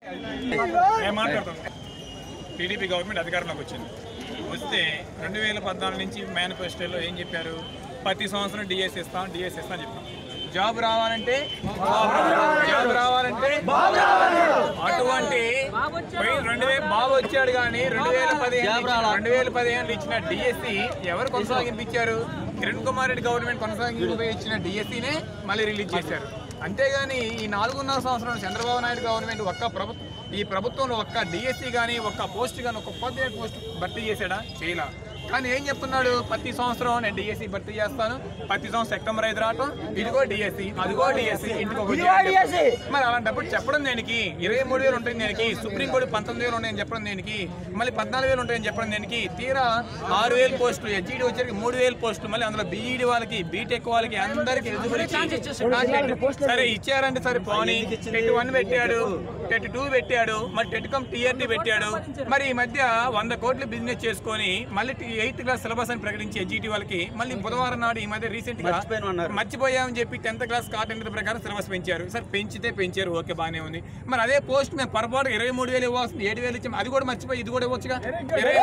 నేను మాట్లాడుతాను TDP government అధికారంలోకి వచ్చింది వస్తే రెండు వేల పద్నాలుగు నుంచి మేనిఫెస్టోలో ఏం చెప్పారు ప్రతి సంవత్సరం డిఎస్ ఇస్తాం డిఎస్ ఇస్తాం చెప్పాం జాబ్ రావాలంటే జాబ్ రావాలంటే అటువంటి పోయి రెండు వేల బాబు వచ్చాడు కానీ రెండు వేల పదిహేను రెండు వేల పదిహేను ఇచ్చిన డిఎస్సి ఎవరు కొనసాగింపించారు కిరణ్ కుమార్ రెడ్డి గవర్నమెంట్ కొనసాగింపు ఇచ్చిన డిఎస్సినే మళ్ళీ రిలీజ్ చేశారు అంతేగాని ఈ నాలుగున్నర సంవత్సరం చంద్రబాబు నాయుడు గవర్నమెంట్ ఒక్క ప్రభుత్వం ఈ ప్రభుత్వంలో ఒక్క డిఎస్సి కానీ ఒక్క పోస్ట్ కానీ ఒక ఉపాధ్యాయ పోస్ట్ భర్తీ చేశాడా చేయలా కానీ ఏం చెప్తున్నాడు ప్రతి సంవత్సరం నేను డిఎస్సి భర్తీ చేస్తాను ప్రతి సంవత్సరం సెప్టెంబర్ ఐదు రావటం ఇదిగో డిఎస్సి అదిగో డిఎస్సి ఇంటికి ఒక DSC. మరి అలాంటప్పుడు చెప్పడం దేనికి ఇరవై మూడు వేలు ఉంటుంది దేనికి సుప్రీంకోర్టు పంతొమ్మిది వేలు ఉన్నాయని చెప్పడం దేనికి మళ్ళీ పద్నాలుగు వేలు ఉంటాయని చెప్పడం దేనికి తీరా ఆరు వేలు పోస్టులు హెచ్ఈడి వచ్చేసరికి మూడు వేలు పోస్టులు మళ్ళీ అందులో బీఈడి వాళ్ళకి బీటెక్ వాళ్ళకి అందరికి ఎలిజిబిలిటీ సరే ఇచ్చారంటే సరే పోనీ టెట్ వన్ పెట్టాడు టెట్ టూ పెట్టాడు మరి టెట్ కమ్ టీఆర్టీ పెట్టాడు మరి ఈ మధ్య వంద కోట్లు బిజినెస్ చేసుకొని మళ్ళీ ఎయిత్ క్లాస్ సిలబస్ అని ప్రకటించి ఎడ్జిటి వాళ్ళకి మళ్ళీ బుధవారం నాడు ఈ మధ్య రీసెంట్ గా మర్చిపోయామని చెప్పి టెన్త్ క్లాస్ కాటెంట్ ప్రకారం సిలబస్ పెంచారు సరే పెంచితే పెంచారు ఓకే బాగానే ఉంది మరి అదే పోస్ట్ మేము పొరపాటు ఇరవై మూడు వేలు ఇవ్వాల్సింది ఏడు వేలు ఇచ్చాం అది కూడా మర్చిపోయి ఇది కూడా ఇవ్వచ్చుగా ఇరవై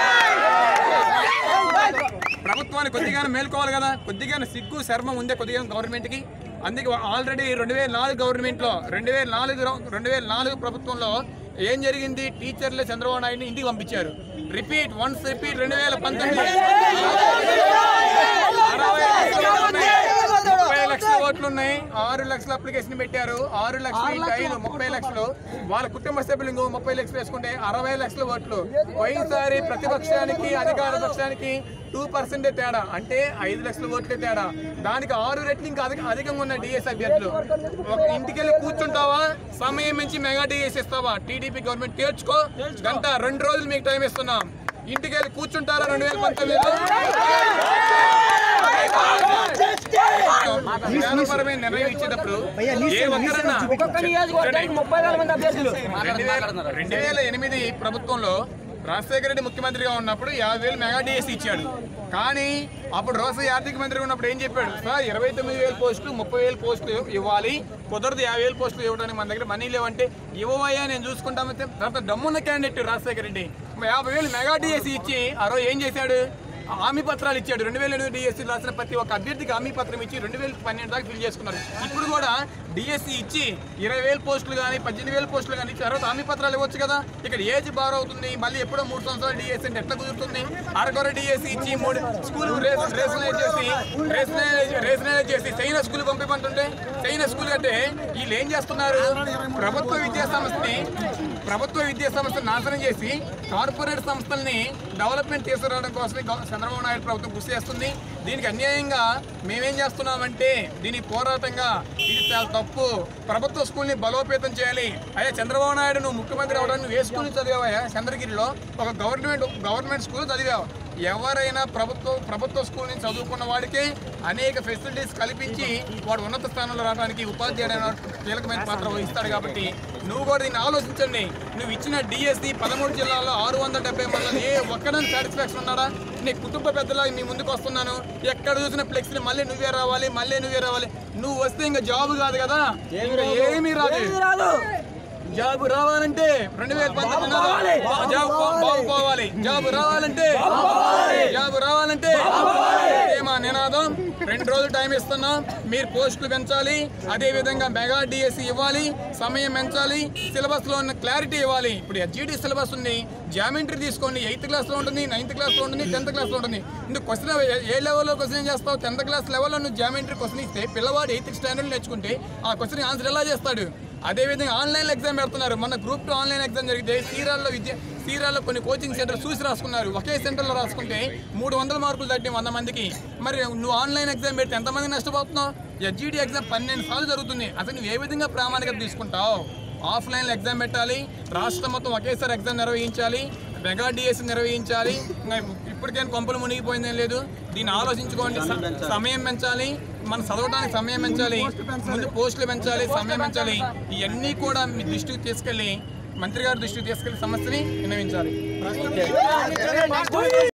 ప్రభుత్వాన్ని కొద్దిగా మేల్కోవాలి కదా కొద్దిగా సిగ్గు శర్మ ఉందే కొద్దిగా గవర్నమెంట్ కి అందుకే ఆల్రెడీ రెండు వేల నాలుగు గవర్నమెంట్ లో రెండు వేల నాలుగు రెండు వేల నాలుగు ప్రభుత్వంలో ఏం జరిగింది టీచర్లు చంద్రబాబు నాయుడిని ఇంటికి పంపించారు రిపీట్ వన్స్ రిపీట్ రెండు వేల పంతొమ్మిది అరవై లక్షలు ఉన్నాయి. ముప్పై లక్షల ఓట్లు ఉన్నాయి ఆరు లక్షల అప్లికేషన్ పెట్టారు ఆరు లక్షలు ఇంటూ ఐదు ముప్పై లక్షలు వాళ్ళ కుటుంబ సభ్యులు ఇంకో ముప్పై లక్షలు వేసుకుంటే అరవై లక్షల ఓట్లు పోయినసారి ప్రతిపక్షానికి అధికార పక్షానికి టూ పర్సెంట్ తేడా అంటే ఐదు లక్షల ఓట్లే తేడా దానికి ఆరు రెట్లు ఇంకా అధిక అధికంగా ఉన్న డిఎస్ అభ్యర్థులు ఒక ఇంటికి వెళ్ళి కూర్చుంటావా సమయం నుంచి మెగా డిఎస్ ఇస్తావా టీడీపీ గవర్నమెంట్ తేర్చుకో గంట రెండు రోజులు మీకు టైం ఇస్తున్నాం ఇంటికి వెళ్ళి కూర్చుంటారా రెండు వేల పంతొమ్మిదిలో విధానపరమైన నిర్ణయం ఇచ్చేటప్పుడు ఏ ఒక్కరన్నా రెండు వేల- రెండు వేల ఎనిమిది ప్రభుత్వంలో రాజశేఖర రెడ్డి ముఖ్యమంత్రిగా ఉన్నప్పుడు యాభై వేలు మెగా డిఎస్ ఇచ్చాడు కానీ అప్పుడు రోస ఆర్థిక మంత్రిగా ఉన్నప్పుడు ఏం చెప్పాడు సార్ ఇరవై తొమ్మిది వేల పోస్టులు ముప్పై వేల పోస్టులు ఇవ్వాలి కుదరదు యాభై వేల పోస్టులు ఇవ్వడానికి మన దగ్గర మనీ లేవంటే ఇవ్వవయ్యా నేను చూసుకుంటామంటే తర్వాత దమ్మున్న క్యాండిడేట్ రాజశేఖర రెడ్డి యాభై వేలు మెగా డిఎస్ ఇచ్చి ఆ రోజు ఏం చేశాడు హామీ పత్రాలు ఇచ్చాడు రెండు వేల ఎనిమిది డిఎస్సీ రాసిన ప్రతి ఒక్క అభ్యర్థికి హామీ పత్రం ఇచ్చి రెండు వేల పన్నెండు దాకా ఫిల్ చేసుకున్నారు ఇప్పుడు కూడా డిఎస్సీ ఇచ్చి ఇరవై వేల పోస్టులు కానీ పద్దెనిమిది వేల పోస్టులు కానీ ఇచ్చి తర్వాత హామీ పత్రాలు ఇవ్వచ్చు కదా ఇక్కడ ఏజ్ బార్ అవుతుంది మళ్ళీ ఎప్పుడో మూడు సంవత్సరాలు డిఎస్సీ అంటే ఎట్లా కుదురుతుంది అరకొర డిఎస్సీ ఇచ్చి మూడు స్కూల్ రేషనలైజ్ చేసి రేషనలైజ్ రేషనలైజ్ చేసి చైనా స్కూల్ పంపిమంటుంటే చైనా స్కూల్ అంటే వీళ్ళు ఏం చేస్తున్నారు ప్రభుత్వ విద్యా సంస్థని ప్రభుత్వ విద్యా సంస్థ నాశనం చేసి కార్పొరేట్ సంస్థల్ని డెవలప్మెంట్ తీసుకురావడం కోసమే గవ- చంద్రబాబు నాయుడు ప్రభుత్వం కృషి చేస్తుంది దీనికి అన్యాయంగా మేమేం చేస్తున్నామంటే దీనికి పోరాటంగా ఇది చాలా తప్పు ప్రభుత్వ స్కూల్ని బలోపేతం చేయాలి అయ్యా చంద్రబాబు నాయుడు నువ్వు ముఖ్యమంత్రి అవడానికి నువ్వు ఏ స్కూల్ చదివావయ్యా చంద్రగిరిలో ఒక గవర్నమెంట్ గవర్నమెంట్ స్కూల్ చదివావు ఎవరైనా ప్రభుత్వ ప్రభుత్వ స్కూల్ నుంచి చదువుకున్న వాడికి అనేక ఫెసిలిటీస్ కల్పించి వాడు ఉన్నత స్థానంలో రావడానికి ఉపాధ్యాయుడు అనే వాడు కీలకమైన పాత్ర వహిస్తాడు కాబట్టి నువ్వు కూడా దీన్ని ఆలోచించండి నువ్వు ఇచ్చిన డిఎస్సి పదమూడు జిల్లాల్లో ఆరు వందల డెబ్బై మంది ఏ ఒక్కడానికి సాటిస్ఫాక్షన్ ఉన్నాడా నీ కుటుంబ పెద్దలా మీ ముందుకు వస్తున్నాను ఎక్కడ చూసిన ఫ్లెక్స్లు మళ్ళీ నువ్వే రావాలి మళ్ళీ నువ్వే రావాలి నువ్వు వస్తే ఇంకా జాబ్ కాదు కదా ఇంకా ఏమీ రాదు జాబ్ రావాలంటే రెండు వేల పంతొమ్మిది జాబ్ బా- బాగుపోవాలి జాబ్ రావాలంటే జాబ్ రావాలంటే ఇదే మా నినాదం రెండు రోజులు టైం ఇస్తున్నాం మీరు పోస్టులు పెంచాలి అదే విధంగా మెగా డిఎస్సి ఇవ్వాలి సమయం పెంచాలి సిలబస్ లో ఉన్న క్లారిటీ ఇవ్వాలి ఇప్పుడు ఎస్జిటి సిలబస్ ఉంది జామెంట్రీ తీసుకోండి ఎయిత్ క్లాస్ లో ఉంటుంది నైన్త్ క్లాస్ లో ఉంటుంది టెన్త్ క్లాస్ లో ఉంటుంది నువ్వు క్వశ్చన్ ఏ లెవెల్లో క్వశ్చన్ చేస్తావు టెన్త్ క్లాస్ లెవెల్లో నువ్వు జామెంట్రీ క్వశ్చన్ ఇస్తే పిల్లవాడు ఎయిత్ స్టాండర్డ్ నేర్చుకుంటే ఆ క్వశ్చన్ ఆన్సర్ ఎలా చేస్తాడు అదే విధంగా ఆన్లైన్ ఎగ్జామ్ పెడుతున్నారు మన గ్రూప్ టూ ఆన్లైన్ ఎగ్జామ్ జరిగితే సీరాల్లో విద్య సీరాల్లో కొన్ని కోచింగ్ సెంటర్ చూసి రాసుకున్నారు ఒకే సెంటర్లో రాసుకుంటే మూడు వందల మార్కులు తట్టి వంద మందికి మరి నువ్వు ఆన్లైన్ ఎగ్జామ్ పెడితే ఎంతమంది నష్టపోతున్నావు ఎస్జిటి ఎగ్జామ్ పన్నెండు సార్లు జరుగుతుంది అసలు నువ్వు ఏ విధంగా ప్రామాణికత తీసుకుంటావు ఆఫ్లైన్లో ఎగ్జామ్ పెట్టాలి రాష్ట్రం మొత్తం ఒకేసారి ఎగ్జామ్ నిర్వహించాలి మెగా డిఎస్సి నిర్వహించాలి ఇంకా ఇప్పటికైనా కొంపలు మునిగిపోయిందేం లేదు దీన్ని ఆలోచించుకోండి స- సమయం పెంచాలి మనం చదవడానికి సమయం పెంచాలి ముందు పోస్టులు పెంచాలి సమయం పెంచాలి ఇవన్నీ కూడా మీ దృష్టికి తీసుకెళ్ళి మంత్రి గారి దృష్టికి తీసుకెళ్లి సమస్యని విన్నవించాలి